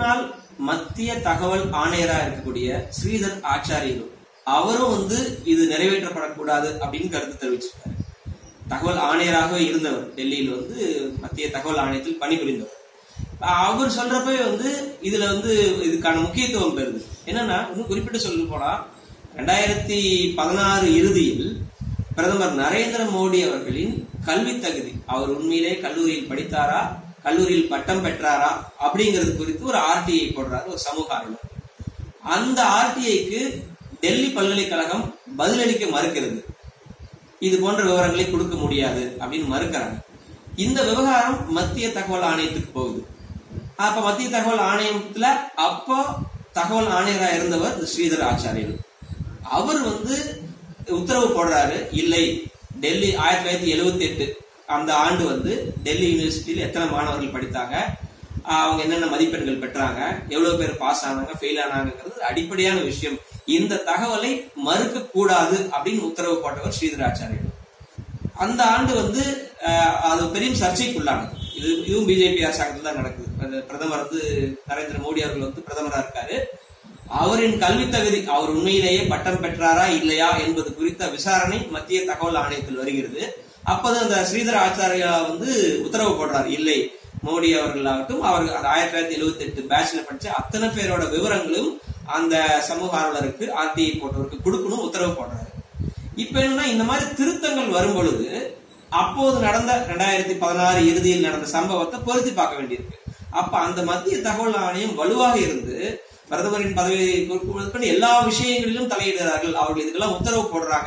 முன்னாள் மத்திய தகவல் ஆணையரா இருக்கக்கூடிய ஸ்ரீதர் ஆச்சாரியரும் அவரும் வந்து இது நிறைவேற்றப்படக்கூடாது அப்படின்னு கருத்து தெரிவிச்சிருக்காரு தகவல் ஆணையராகவே இருந்தவர் டெல்லியில் வந்து மத்திய தகவல் ஆணையத்தில் பணிபுரிந்தவர் அவர் சொல்றப்பவே வந்து இதுல வந்து இதுக்கான முக்கியத்துவம் பெறுது என்னன்னா இன்னும் குறிப்பிட்டு சொல்ல போனா ரெண்டாயிரத்தி பதினாறு இறுதியில் பிரதமர் நரேந்திர மோடி அவர்களின் கல்வி தகுதி அவர் உண்மையிலே கல்லூரியில் படித்தாரா கல்லூரியில் பட்டம் பெற்றாரா அப்படிங்கிறது குறித்து ஒரு ஆர்டிஐ போடுறாரு ஒரு சமூக ஆர்வலர் அந்த ஆர்டிஐக்கு டெல்லி பல்கலைக்கழகம் பதிலளிக்க மறுக்கிறது இது போன்ற விவரங்களை கொடுக்க முடியாது அப்படின்னு மறுக்கிறாங்க இந்த விவகாரம் மத்திய தகவல் ஆணையத்துக்கு போகுது அப்ப மத்திய தகவல் ஆணையத்துல அப்போ தகவல் ஆணையரா இருந்தவர் இந்த ஸ்ரீதர் ஆச்சாரியர் அவர் வந்து உத்தரவு போடுறாரு இல்லை டெல்லி ஆயிரத்தி தொள்ளாயிரத்தி எழுவத்தி எட்டு அந்த ஆண்டு வந்து டெல்லி யூனிவர்சிட்டியில் எத்தனை மாணவர்கள் படித்தாங்க ஆஹ் அவங்க என்னென்ன மதிப்பெண்கள் பெற்றாங்க எவ்வளவு பேர் பாஸ் ஆனாங்க ஃபெயில் ஆனாங்கிறது அடிப்படையான விஷயம் இந்த தகவலை மறுக்க கூடாது அப்படின்னு உத்தரவு போட்டவர் ஸ்ரீதராச்சாரியர் அந்த ஆண்டு வந்து ஆஹ், அது பெரிய சர்ச்சைக்குள்ளானது இது இதுவும் பிஜேபி அரசாங்கத்தில் தான் நடக்குது அந்த பிரதமர் வந்து நரேந்திர மோடி அவர்கள் வந்து பிரதமரா இருக்காரு அவரின் கல்வி தகுதி அவர் உண்மையிலேயே பட்டம் பெற்றாரா இல்லையா என்பது குறித்த விசாரணை மத்திய தகவல் ஆணையத்தில் வருகிறது அப்போது அந்த ஸ்ரீதர ஆச்சாரியா வந்து உத்தரவு போடுறார் இல்லை மோடி அவர்கள் ஆகட்டும் அவர் அந்த ஆயிரத்தி தொள்ளாயிரத்தி எழுபத்தி எட்டு பேட்ச்ல படிச்ச அத்தனை பேரோட விவரங்களும் அந்த சமூக ஆர்வலருக்கு ஆர்டிஐ போட்டவருக்கு கொடுக்கணும் உத்தரவு போடுறாரு இப்ப என்னன்னா இந்த மாதிரி திருத்தங்கள் வரும் பொழுது அப்போது நடந்த ரெண்டாயிரத்தி பதினாறு இறுதியில் நடந்த சம்பவத்தை பொருத்தி பார்க்க வேண்டியிருக்கு அப்ப அந்த மத்திய தகவல் ஆணையம் வலுவாக இருந்து பிரதமரின் பதவியை பொறுப்புடன் எல்லா விஷயங்களிலும் தலையிடுகிறார்கள் அவர்கள் இதுக்கெல்லாம் உத்தரவு போடுறாங்க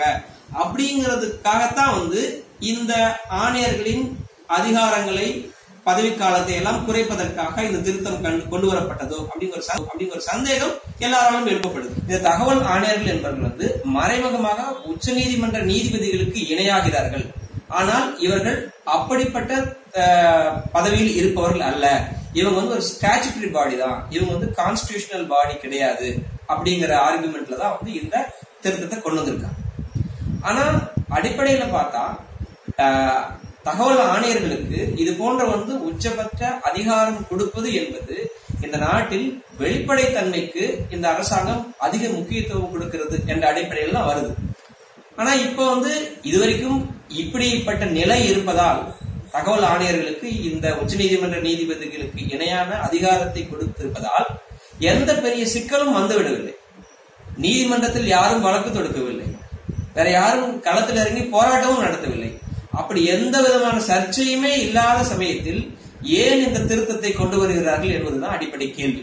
அப்படிங்கிறதுக்காகத்தான் வந்து இந்த ஆணையர்களின் அதிகாரங்களை பதவிக்காலத்தை எல்லாம் குறைப்பதற்காக இந்த திருத்தம் கண்டு- கொண்டு வரப்பட்டதோ அப்படிங்கிற ஒரு ச- அப்படிங்கிற ஒரு சந்தேகம் எல்லாராலும் எழுப்பப்படுது இந்த தகவல் ஆணையர்கள் என்பவர்கள் வந்து மறைமுகமாக உச்சநீதிமன்ற நீதிபதிகளுக்கு இணையாகிறார்கள் ஆனால் இவர்கள் அப்படிப்பட்ட அஹ், பதவியில் இருப்பவர்கள் அல்ல இவங்க வந்து ஒரு ஸ்டாச்சுட்டரி பாடி தான் இவங்க வந்து கான்ஸ்டிடியூஷனல் பாடி கிடையாது அப்படிங்கிற ஆர்குமெண்ட்ல தான் வந்து இந்த திருத்தத்தை கொண்டு வந்திருக்காங்க ஆனா அடிப்படையில பார்த்தா ஆஹ், தகவல் ஆணையர்களுக்கு இது போன்ற வந்து உச்சபட்ச அதிகாரம் கொடுப்பது என்பது இந்த நாட்டில் வெளிப்படைத்தன்மைக்கு இந்த அரசாங்கம் அதிக முக்கியத்துவம் கொடுக்கிறது என்ற அடிப்படையில் தான் வருது ஆனா இப்ப வந்து இதுவரைக்கும் இப்படிப்பட்ட நிலை இருப்பதால் தகவல் ஆணையர்களுக்கு இந்த உச்சநீதிமன்ற நீதிபதிகளுக்கு இணையான அதிகாரத்தை கொடுத்திருப்பதால் எந்த பெரிய சிக்கலும் வந்துவிடவில்லை நீதிமன்றத்தில் யாரும் வழக்கு தொடுக்கவில்லை வேற யாரும் களத்தில் இறங்கி போராட்டமும் நடத்தவில்லை அப்படி எந்த விதமான சர்ச்சையுமே இல்லாத சமயத்தில் ஏன் இந்த திருத்தத்தை கொண்டு வருகிறார்கள் என்பதுதான் அடிப்படை கேள்வி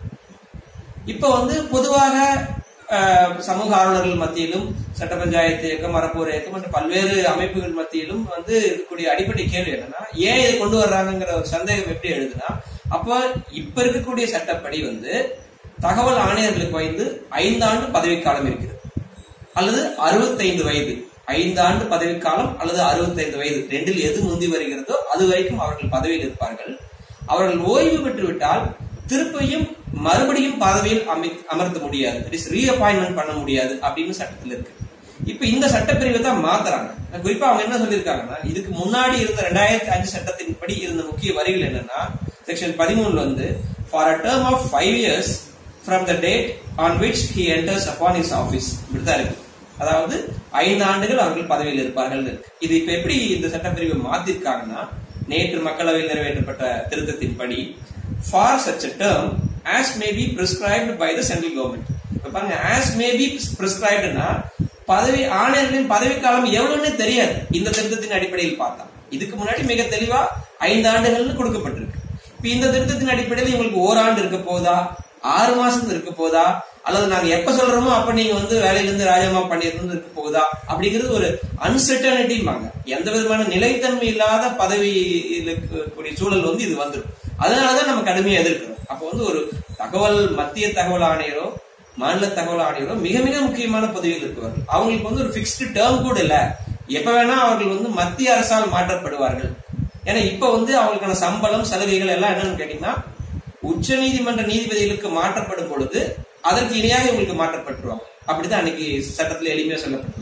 இப்ப வந்து பொதுவாக அஹ், சமூக ஆர்வலர்கள் மத்தியிலும் சட்ட பஞ்சாயத்து இயக்கம் மரப்போர் இயக்கம் மற்றும் பல்வேறு அமைப்புகள் மத்தியிலும் வந்து இருக்கக்கூடிய அடிப்படை கேள்வி என்னன்னா ஏன் இதை கொண்டு வர்றாங்கிற ஒரு சந்தேகம் எப்படி எழுதுனா அப்ப இப்ப இருக்கக்கூடிய சட்டப்படி வந்து தகவல் ஆணையர்களுக்கு வந்து ஐந்தாண்டு பதவிக்காலம் இருக்கிறது அல்லது அறுபத்தைந்து வயது ஐந்து ஆண்டு பதவிக்காலம் அல்லது அறுபத்தைந்து வயது ரெண்டில் எது முந்தி வருகிறதோ அது வரைக்கும் அவர்கள் பதவியில் இருப்பார்கள் அவர்கள் ஓய்வு பெற்று விட்டால் திருப்பியும் மறுபடியும் பதவியில் அமை- அமர்த்த முடியாது இட்ஸ் ரீஅப்பாயின்மெண்ட் பண்ண முடியாது அப்படின்னு சட்டத்தில் இருக்கு இப்ப இந்த சட்டப்பிரிவை தான் மாத்துறாங்க குறிப்பா அவங்க என்ன சொல்லியிருக்காங்கன்னா இதுக்கு முன்னாடி இருந்த ரெண்டாயிரத்தி அஞ்சு சட்டத்தின்படி இருந்த முக்கிய வரிகள் என்னன்னா செக்ஷன் பதிமூணுல வந்து for a term of five years from the date on which he enters upon his office இப்படிதான் இருக்கு அதாவது ஐந்து ஆண்டுகள் அவர்கள் பதவியில் இருப்பார்கள் இருக்கு இது இப்ப எப்படி இந்த சட்டப்பிரிவை மாத்திருக்காங்கன்னா நேற்று மக்களவையில் நிறைவேற்றப்பட்ட திருத்தத்தின்படி for such term as may be prescribed by the central government இப்ப பாருங்க ஆஸ் மே பி பிரிஸ்கிரைப்டுனா பதவி ஆணையர்களின் பதவிக்காலம் எவ்வளவுன்னு தெரியாது இந்த திருத்தத்தின் அடிப்படையில் பார்த்தா இதுக்கு முன்னாடி மிக தெளிவா ஐந்து ஆண்டுகள்னு கொடுக்கப்பட்டிருக்கு இப்ப இந்த திருத்தத்தின் அடிப்படையில் இவங்களுக்கு ஓராண்டு இருக்க போதா ஆறு மாசம் இருக்க போதா அல்லது நாங்க எப்ப சொல்றோமோ அப்ப நீங்க வந்து வேலையில இருந்து ராஜினாமா பண்ணிருந்து இருக்க போகுதா அப்படிங்கிறது ஒரு அன்சர்டனிட்டிம்பாங்க எந்த விதமான நிலைத்தன்மை இல்லாத பதவியில் இருக்கக்கூடிய சூழல் வந்து இது வந்துடும் அதனாலதான் நம்ம கடுமையா எதிர்க்கிறோம் அப்ப வந்து ஒரு தகவல் மத்திய தகவல் ஆணையரோ மாநில தகவல் ஆணையரோ மிக மிக முக்கியமான பதவியில் இருக்கிறவர்கள் அவங்களுக்கு வந்து ஒரு பிக்ஸ்டு டேர்ம் கூட இல்ல எப்ப வேணா அவர்கள் வந்து மத்திய அரசால் மாற்றப்படுவார்கள் ஏன்னா இப்ப வந்து அவங்களுக்கான சம்பளம் சலுகைகள் எல்லாம் என்னன்னு கேட்டீங்கன்னா உச்ச நீதிமன்ற நீதிபதிகளுக்கு மாற்றப்படும் பொழுது அதற்கு இணையாக இவங்களுக்கு மாற்றப்பட்டுருவாங்க அப்படித்தான் அன்னைக்கு சட்டத்துல எளிமையா சொல்லப்பட்டுள்ளது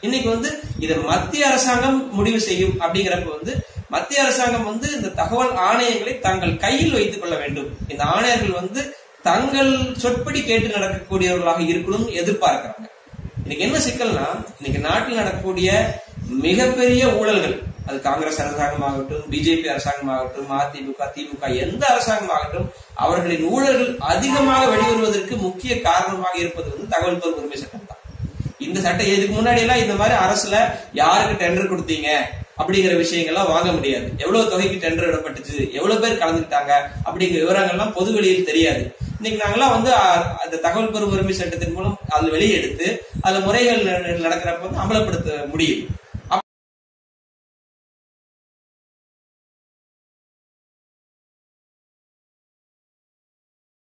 இன்னைக்கு வந்து இதை மத்திய அரசாங்கம் முடிவு செய்யும் அப்படிங்கிறப்ப வந்து மத்திய அரசாங்கம் வந்து இந்த தகவல் ஆணையங்களை தங்கள் கையில் வைத்துக் கொள்ள வேண்டும் இந்த ஆணையர்கள் வந்து தங்கள் சொற்படி கேட்டு நடக்கக்கூடியவர்களாக இருக்கணும்னு எதிர்பார்க்கிறாங்க இன்னைக்கு என்ன சிக்கல்னா இன்னைக்கு நாட்டில் நடக்கக்கூடிய மிகப்பெரிய ஊழல்கள் அது காங்கிரஸ் அரசாங்கமாகட்டும் பிஜேபி அரசாங்கமாகட்டும் அதிமுக திமுக எந்த அரசாங்கமாகட்டும் அவர்களின் ஊழல்கள் அதிகமாக வெளிவருவதற்கு முக்கிய காரணமாக இருப்பது வந்து தகவல் தொடர்பு உரிமை சட்டம் தான் இந்த சட்டம் இதுக்கு முன்னாடி எல்லாம் இந்த மாதிரி அரசுல யாருக்கு டெண்டர் கொடுத்தீங்க அப்படிங்கிற விஷயங்கள்லாம் வாங்க முடியாது எவ்வளவு தொகைக்கு டெண்டர் விடப்பட்டுச்சு எவ்வளவு பேர் கலந்துக்கிட்டாங்க அப்படிங்கிற விவரங்கள்லாம் பொது வெளியில் தெரியாது இன்னைக்கு நாங்கெல்லாம் வந்து அ- அந்த தகவல் பெறும் உரிமை சட்டத்தின் மூலம் அது வெளியெடுத்து அதுல முறைகள் ந- நடக்கிறப்ப வந்து அமலப்படுத்த முடியும்